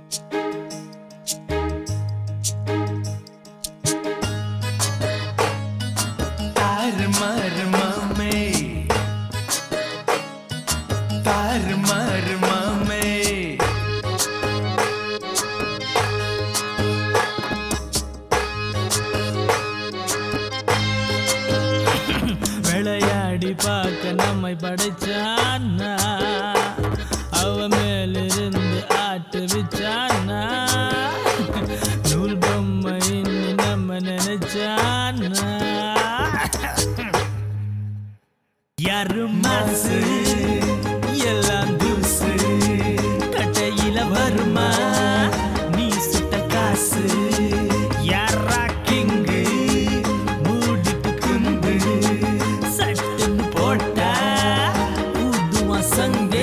தாறு மாறு மாமே தாறு மாறு மாமே விளையாடி பார்க்க நம்மை படைச்சானா அவ மேலிருந்து ஆட்டு விச்சானா நூல் பொம்மை இன்னி நம்ம நினைச்சானா யாரு மாசு எல்லாம் தூசு கட்டையில வருமா நீ சுட்ட காசு யாரா கிங்கு மூடிட்டு குந்து சட்டுன்னு போட்டா ஊதுமா சங்கே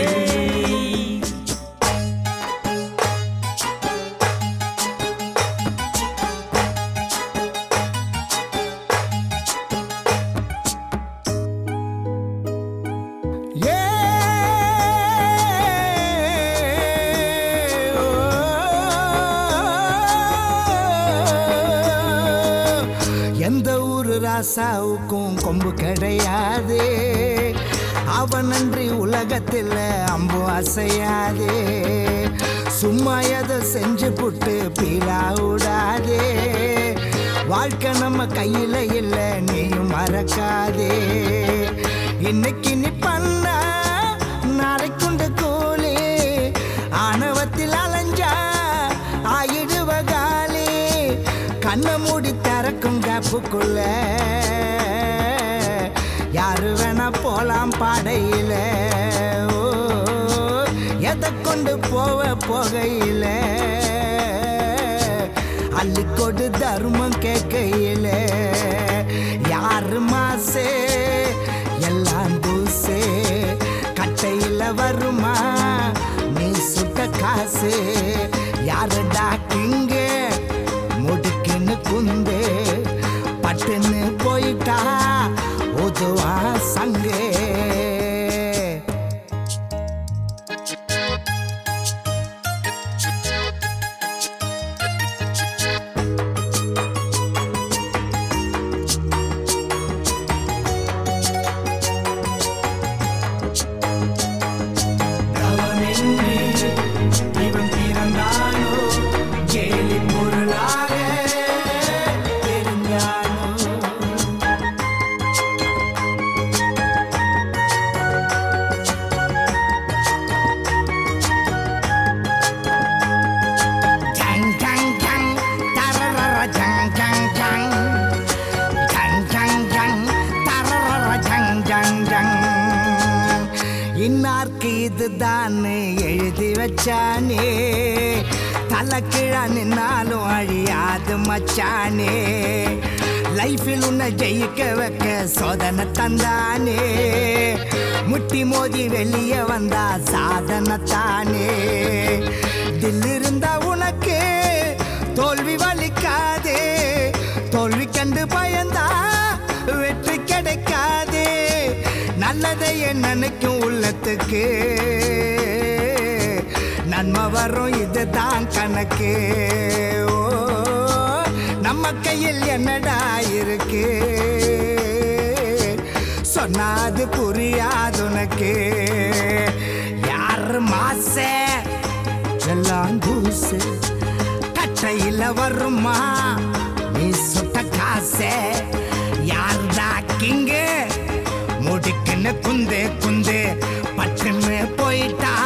எந்த ஊரு ராசாவுக்கும் கொம்பு கிடையாது அவனன்றி உலகத்தில் அம்பு அசையாதே சும்மா எதை செஞ்சு புட்டு பீலா விடாதே வாழ்க்கை நம்ம கையில இல்ல நீயும் மறக்காதே இன்னைக்கு நீ பண்ண நாளைக்குண்டு கூலி ஆணவத்தில் அலைஞ்சா ஆயிடுவ காலி கண்ணை மூடி திறக்கும் கேப்புக்குள்ள யாரு வேணா போலாம் பாடையில ஓ எதை கொண்டு போவ போகையில அள்ளிக்கொடு தர்மம் கேட்கையில யாரு மாசே எல்லாம் தூசே கட்டையில வருமா நீ சுட்ட காசு யாருடா கிங்கே முடுக்குன்னு குந்து பட்டுன்னு போயிட்டா உதுவா சங்கே தவமின்றி இவன் பிறந்தானோ கேலின் பொருளாக தெரிஞ்சானோ Chang chang chang, tararara chang chang chang. Chang chang chang, tararara chang chang chang. இன்னார்க்கு இதுதான் எழுதி வச்சானே தலைக்கிழா நின்னாலும் அழியாது மச்சானே லைஃபில் உன்னை ஜெயிக்க வைக்க சோதனை தந்தானே முட்டி மோதி வெளியே வந்தா சாதனை தானே தில் இருந்தா உனக்கு தோல்வி வலிக்காதே தோல்வி கண்டு பயந்தா வெற்றி கிடைக்காதே நல்லதையே நினைக்கும் உள்ளத்துக்கு நன்மை வரும் இதுதான் கணக்கு ஓ நம்ம கையில் என்னடா இருக்கு சொன்னாது புரியாது உனக்கு யார் மாசே எல்லாம் தூசு கட்டையில வருமா நீ சுட்ட காசே யார்டா கிங்கு முடிக்குன்னு குந்து குந்து பட்டுன்னு போயிட்டா